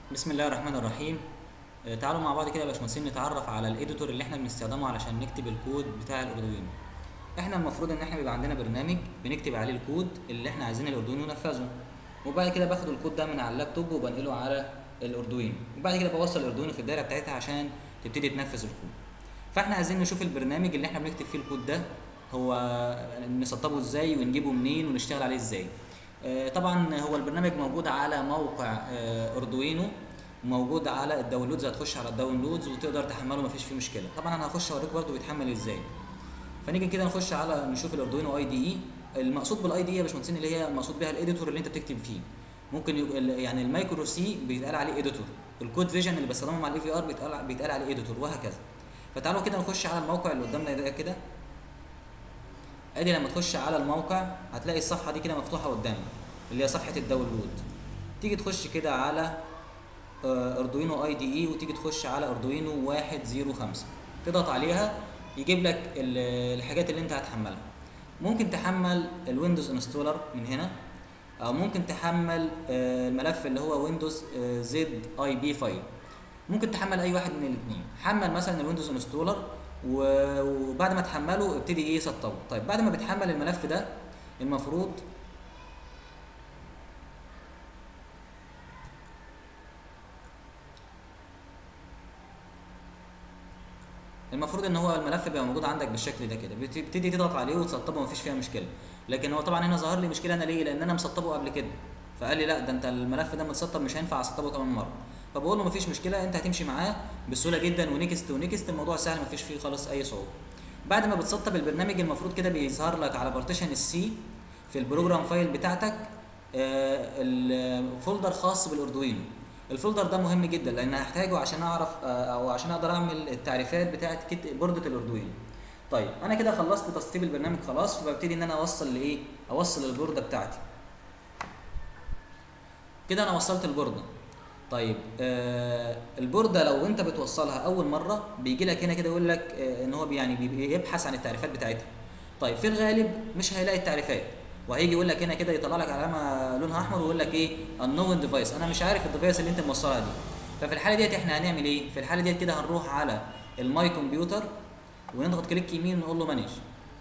بسم الله الرحمن الرحيم آه، تعالوا مع بعض كده يا باشمهندسين نتعرف على الايديتور اللي احنا بنستخدمه علشان نكتب الكود بتاع الاردوينو احنا المفروض ان احنا بيبقى عندنا برنامج بنكتب عليه الكود اللي احنا عايزين الاردوينو ينفذه وبعد كده باخد الكود ده من على اللابتوب وبنقله على الاردوينو وبعد كده بوصل الاردوينو في الدايره بتاعتها عشان تبتدي تنفذ الكود فاحنا عايزين نشوف البرنامج اللي احنا بنكتب فيه الكود ده هو نسطبه ازاي ونجيبه منين ونشتغل عليه ازاي آه، طبعا هو البرنامج موجود على موقع آه، اردوينو موجود على الداونلودز هتخش على الداونلودز وتقدر تحمله مفيش فيه مشكله طبعا انا هخش اوريك برده بيتحمل ازاي فنيجي كده نخش على نشوف الاردوينو اي دي اي المقصود بالاي دي اي يا باشمهندسين اللي هي المقصود بيها الايديتور اللي انت بتكتب فيه ممكن يبقى ال- يعني المايكرو سي بيتقال عليه ايديتور الكود فيجن اللي بستخدمه مع الاي في ار بيتقال بيتقال عليه ايديتور وهكذا فتعالوا كده نخش على الموقع اللي قدامنا ده كده ادي لما تخش على الموقع هتلاقي الصفحه دي كده مفتوحه قدامك اللي هي صفحه الداونلود تيجي تخش كده على آه، اردوينو اي دي اي وتيجي تخش على اردوينو 105 تضغط عليها يجيب لك ال- الحاجات اللي انت هتحملها ممكن تحمل الويندوز انستولر من هنا او ممكن تحمل آه، الملف اللي هو ويندوز زد اي بي فايل ممكن تحمل اي واحد من الاثنين حمل مثلا الويندوز انستولر و- وبعد ما تحمله ابتدي ايه سطبه طيب بعد ما بتحمل الملف ده المفروض المفروض ان هو الملف بيبقى موجود عندك بالشكل ده كده بتبتدي تضغط عليه وتسطبه مفيش فيها مشكله لكن هو طبعا هنا ظهر لي مشكله انا ليه لان انا مسطبه قبل كده فقال لي لا ده انت الملف ده متسطب مش هينفع اسطبه كمان مره فبقول له مفيش مشكله انت هتمشي معاه بسهوله جدا ونكست ونكست الموضوع سهل مفيش فيه خالص اي صعوبه بعد ما بتسطب البرنامج المفروض كده بيظهر لك على بارتيشن السي في البروجرام فايل بتاعتك آه، الفولدر خاص بالاردوينو الفولدر ده مهم جدا لان هحتاجه عشان اعرف آه، او عشان اقدر اعمل التعريفات بتاعه كت- بوردة الاردوينو طيب انا كده خلصت تسطيب البرنامج خلاص فببتدي ان انا اوصل لايه اوصل البوردة بتاعتي كده انا وصلت البوردة طيب آه البوردة لو انت بتوصلها اول مرة بيجي لك هنا كده يقول لك آه ان هو بي- يعني بي- بيبحث عن التعريفات بتاعتها طيب في الغالب مش هيلاقي التعريفات وهيجي يقول لك هنا كده يطلع لك علامه لونها احمر ويقول لك ايه unknown ديفايس انا مش عارف الديفايس اللي انت موصلها دي ففي الحاله ديت احنا هنعمل ايه في الحاله ديت كده هنروح على الماي كمبيوتر ونضغط كليك يمين ونقول له مانج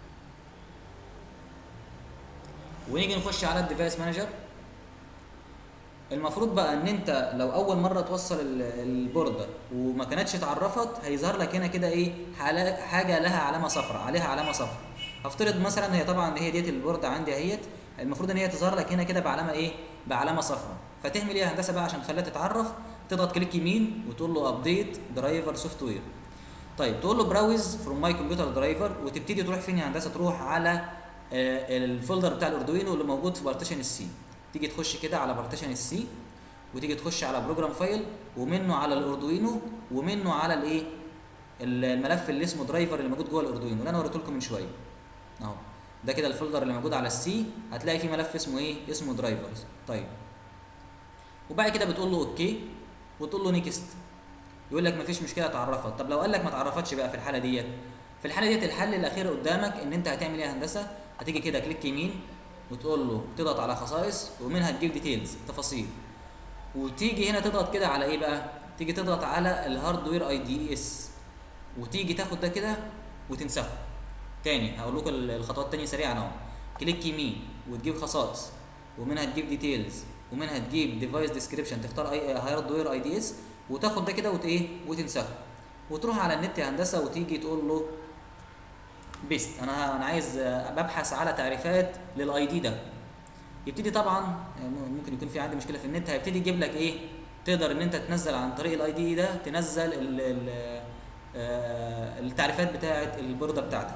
ونيجي نخش على الديفايس مانجر المفروض بقى ان انت لو اول مره توصل ال- البورده وما كانتش اتعرفت هيظهر لك هنا كده ايه حالا- حاجه لها علامه صفراء عليها علامه صفراء هفترض مثلا هي طبعا هي ديت البورده عندي اهيت المفروض ان هي تظهر لك هنا كده بعلامه ايه بعلامه صفراء فتعمل ايه يا هندسه بقى عشان تخليها تتعرف تضغط كليك يمين وتقول له ابديت درايفر سوفت وير طيب تقول له براوز فروم ماي كمبيوتر درايفر وتبتدي تروح فين يا هندسه تروح على آه، الفولدر بتاع الاردوينو اللي موجود في بارتيشن السي تيجي تخش كده على بارتيشن السي وتيجي تخش على بروجرام فايل ومنه على الاردوينو ومنه على الايه الملف اللي اسمه درايفر اللي موجود جوه الاردوينو اللي انا وريته لكم من شويه اهو ده كده الفولدر اللي موجود على السي هتلاقي فيه ملف اسمه ايه اسمه درايفرز طيب وبعد كده بتقول له اوكي وتقول له نيكست يقول لك مفيش مشكله اتعرفت طب لو قال لك ما اتعرفتش بقى في الحاله ديت في الحاله ديت الحل الاخير قدامك ان انت هتعمل ايه يا هندسه هتيجي كده كليك يمين وتقول له تضغط على خصائص ومنها تجيب ديتيلز تفاصيل وتيجي هنا تضغط كده على ايه بقى تيجي تضغط على الهاردوير اي دي اس وتيجي تاخد ده كده وتنسخه تاني هقول لكم الخطوات التانية سريعا اهو كليك يمين وتجيب خصائص ومنها تجيب ديتيلز ومنها تجيب ديفايس ديسكريبشن تختار اي هاردوير اي دي اس وتاخد ده كده وت ايه وتنسخه وتروح على النت يا هندسه وتيجي تقول له بيست انا انا عايز آه، ببحث على تعريفات للاي دي ده يبتدي طبعا آه، ممكن يكون في عندي مشكله في النت هيبتدي يجيب لك ايه تقدر ان انت تنزل عن طريق الاي دي ده تنزل ال ال آه، التعريفات بتاعه البورده بتاعتك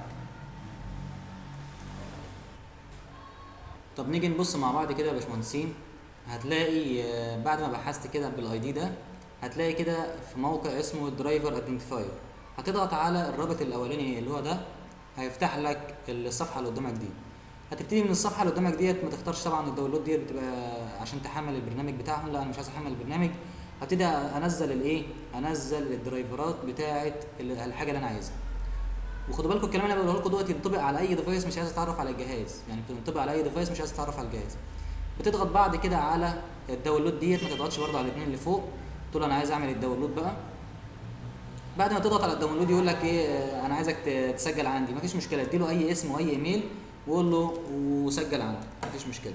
طب نيجي نبص مع بعض كده يا باشمهندسين هتلاقي آه، بعد ما بحثت كده بالاي دي ده هتلاقي كده في موقع اسمه درايفر ايدنتيفاير هتضغط على الرابط الاولاني اللي هو ده هيفتح لك الصفحه اللي قدامك دي هتبتدي من الصفحه اللي قدامك ديت ما تختارش طبعا الداونلود ديت بتبقى عشان تحمل البرنامج بتاعهم لا انا مش عايز احمل البرنامج هبتدي انزل الايه انزل الدرايفرات بتاعه الحاجه اللي انا عايزها وخدوا بالكم الكلام اللي انا بقوله لكم دوت ينطبق على اي ديفايس مش عايز تتعرف على الجهاز يعني بتنطبق على اي ديفايس مش عايز تتعرف على الجهاز بتضغط بعد كده على الداونلود ديت ما تضغطش برضه على الاثنين اللي فوق قلت له انا عايز اعمل الداونلود بقى بعد ما تضغط على الداونلود يقول لك ايه آه، انا عايزك ت- تسجل عندي مفيش مشكله اديله اي اسم واي ايميل وقول له وسجل عندي مفيش مشكله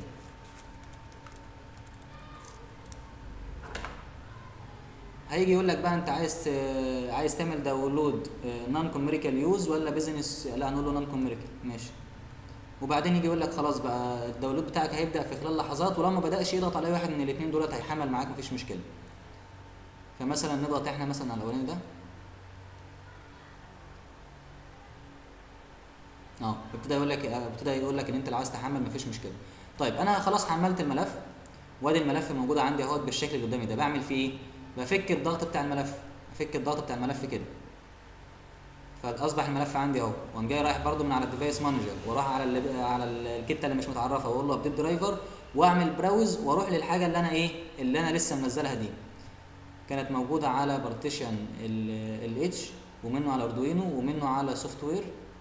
هيجي يقول لك بقى انت عايز ت- عايز تعمل داونلود نون كوميريكال يوز ولا بزنس لا هنقول له نون كوميريكال ماشي وبعدين يجي يقول لك خلاص بقى الداونلود بتاعك هيبدا في خلال لحظات ولو ما بداش يضغط على أي واحد من الاثنين دولت هيحمل معاك مفيش مشكله فمثلا نضغط احنا مثلا على الاولاني ده اه ابتدى يقول لك آه، ابتدى يقول لك ان انت لو عايز تحمل مفيش مشكله طيب انا خلاص حملت الملف وادي الملف موجود عندي اهوت بالشكل اللي قدامي ده بعمل فيه ايه بفك الضغط بتاع الملف افك الضغط بتاع الملف كده فاصبح الملف عندي اهو وقام جاي رايح برده من على الديفايس مانجر واروح على ال على ال- الكته اللي مش متعرفه واقول له ابديت درايفر واعمل براوز واروح للحاجه اللي انا ايه اللي انا لسه منزلها دي كانت موجوده على بارتيشن الاتش ومنه على اردوينو ومنه على سوفت وير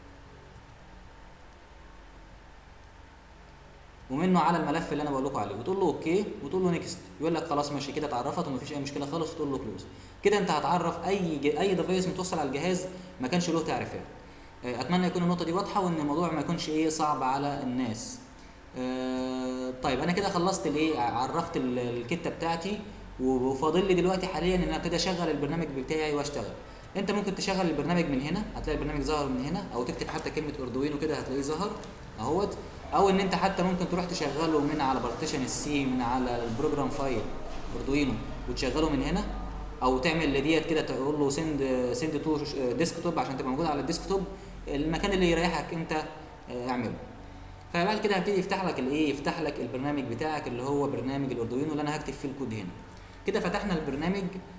ومنه على الملف اللي انا بقول لكم عليه وتقول له اوكي وتقول له نيكست يقول لك خلاص ماشي كده اتعرفت ومفيش اي مشكله خالص وتقول له كلوز كده انت هتعرف اي ج- اي ديفايس متوصل على الجهاز ما كانش له تعريفات آه، اتمنى يكون النقطه دي واضحه وان الموضوع ما يكونش ايه صعب على الناس آه، طيب انا كده خلصت الايه عرفت ال- الكته بتاعتي وفاضل لي دلوقتي حاليا ان انا ابتدي اشغل البرنامج بتاعي واشتغل انت ممكن تشغل البرنامج من هنا هتلاقي البرنامج ظهر من هنا او تكتب حتى كلمه اردوينو كده هتلاقيه ظهر اهوت او ان انت حتى ممكن تروح تشغله من على بارتيشن السي من على البروجرام فايل اردوينو وتشغله من هنا او تعمل ديت كده تقول له سند سند تو ديسكتوب عشان تبقى موجود على الديسكتوب المكان اللي يريحك انت آه، اعمله فبعد كده هبتدي يفتح لك الايه يفتح لك البرنامج بتاعك اللي هو برنامج الاردوينو اللي انا هكتب فيه الكود هنا كده فتحنا البرنامج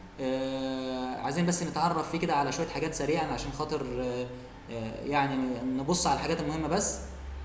آه عايزين بس نتعرف فيه كده على شويه حاجات سريعا عشان خاطر آه آه يعني نبص على الحاجات المهمه بس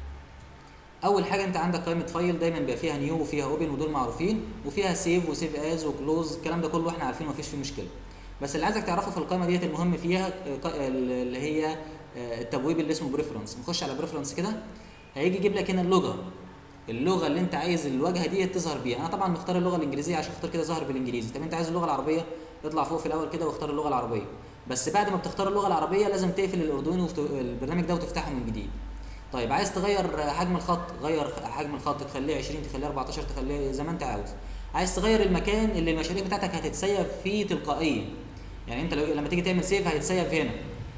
اول حاجه انت عندك قائمه فايل دايما بيبقى فيها نيو وفيها اوبن ودول معروفين وفيها سيف وسيف از وكلوز الكلام ده كله احنا عارفينه مفيش فيه مشكله بس اللي عايزك تعرفه في القائمه ديت المهم فيها آه، ق- اللي هي آه، التبويب اللي اسمه بريفرنس نخش على بريفرنس كده هيجي يجيب لك هنا اللغه اللغه اللي انت عايز الواجهه دي تظهر بيها انا طبعا مختار اللغه الانجليزيه عشان خاطر كده ظهر بالانجليزي طب انت عايز اللغه العربيه اطلع فوق في الاول كده واختار اللغه العربيه بس بعد ما بتختار اللغه العربيه لازم تقفل الاردوينو وت- البرنامج ده وتفتحه من جديد طيب عايز تغير حجم الخط غير حجم الخط تخليه 20 تخليه 14 تخليه زي ما انت عاوز عايز تغير المكان اللي المشاريع بتاعتك هتتسيب فيه تلقائيا يعني انت لو لما تيجي تعمل سيف هيتسيب هنا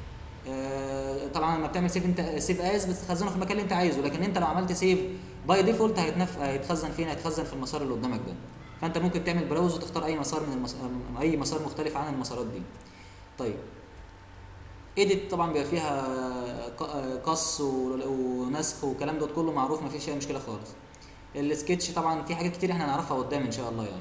آه، طبعا لما بتعمل سيف انت سيف از بتخزنه في المكان اللي انت عايزه لكن انت لو عملت سيف باي ديفولت هيتنف... هيتخزن فين هيتخزن في المسار اللي قدامك ده فانت ممكن تعمل براوز وتختار اي مسار من المس... اي مسار مختلف عن المسارات دي طيب ايديت طبعا بيبقى فيها ق- قص و- ونسخ والكلام ده كله معروف ما فيش اي مشكله خالص السكتش طبعا في حاجات كتير احنا هنعرفها قدام ان شاء الله يعني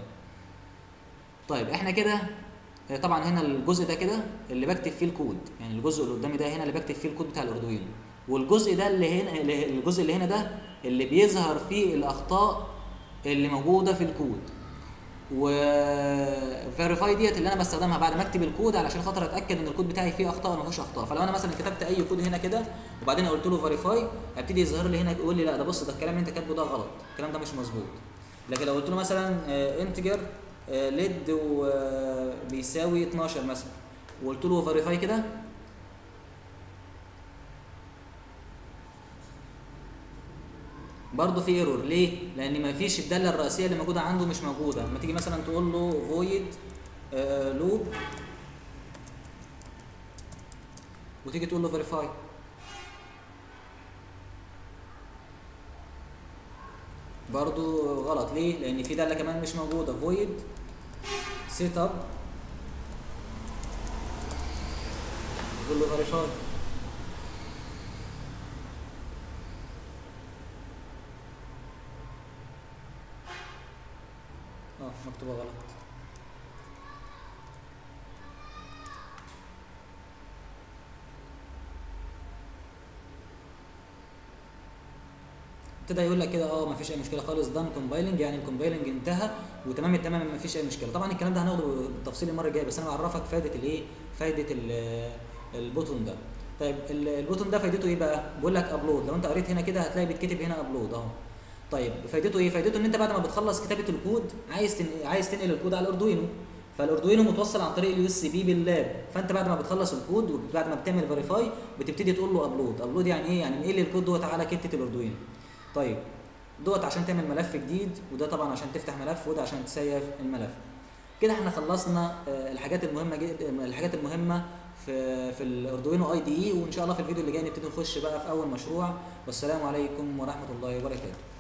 طيب احنا كده آه، طبعا هنا الجزء ده كده اللي بكتب فيه الكود يعني الجزء اللي قدامي ده هنا اللي بكتب فيه الكود بتاع الاردوينو والجزء ده اللي هنا اللي- الجزء اللي هنا ده اللي بيظهر فيه الاخطاء اللي موجوده في الكود و فيريفاي ديت اللي انا بستخدمها بعد ما اكتب الكود علشان خاطر اتاكد ان الكود بتاعي فيه اخطاء ولا ما فيهوش اخطاء فلو انا مثلا كتبت اي كود هنا كده وبعدين قلت له فيريفاي هيبتدي يظهر لي هنا يقول لي لا ده بص ده الكلام اللي انت كاتبه ده غلط الكلام ده مش مظبوط لكن لو قلت له مثلا انتجر ليد بيساوي 12 مثلا وقلت له فيريفاي كده برضه في ايرور ليه؟ لان ما فيش الداله الرئيسيه اللي موجوده عنده مش موجوده لما تيجي مثلا تقول له فويد لوب وتيجي تقول له فيريفاي برضه غلط ليه؟ لان في داله كمان مش موجوده فويد سيت اب تقول له فيريفاي اه مكتوبه غلط ابتدى يقول لك كده اه ما فيش اي مشكله خالص دان كومبايلنج يعني الكومبايلنج انتهى وتمام التمام ما فيش اي مشكله طبعا الكلام ده هناخده بالتفصيل المره الجايه بس انا بعرفك فائده الايه فائده ال- البوتون ده طيب ال- البوتون ده فايدته ايه بقى بيقول لك ابلود لو انت قريت هنا كده هتلاقي بيتكتب هنا ابلود اهو طيب فايدته ايه فايدته ان انت بعد ما بتخلص كتابه الكود عايز تن... عايز تنقل الكود على الاردوينو فالاردوينو متوصل عن طريق اليو اس بي باللاب فانت بعد ما بتخلص الكود وبعد ما بتعمل فيريفاي بتبتدي تقول له ابلود ابلود يعني ايه يعني نقل الكود دوت على كتة الاردوينو طيب دوت عشان تعمل ملف جديد وده طبعا عشان تفتح ملف وده عشان تسيف الملف كده احنا خلصنا آه، الحاجات المهمه جدا الحاجات المهمه في في الاردوينو اي دي اي وان شاء الله في الفيديو اللي جاي نبتدي نخش بقى في اول مشروع والسلام عليكم ورحمه الله وبركاته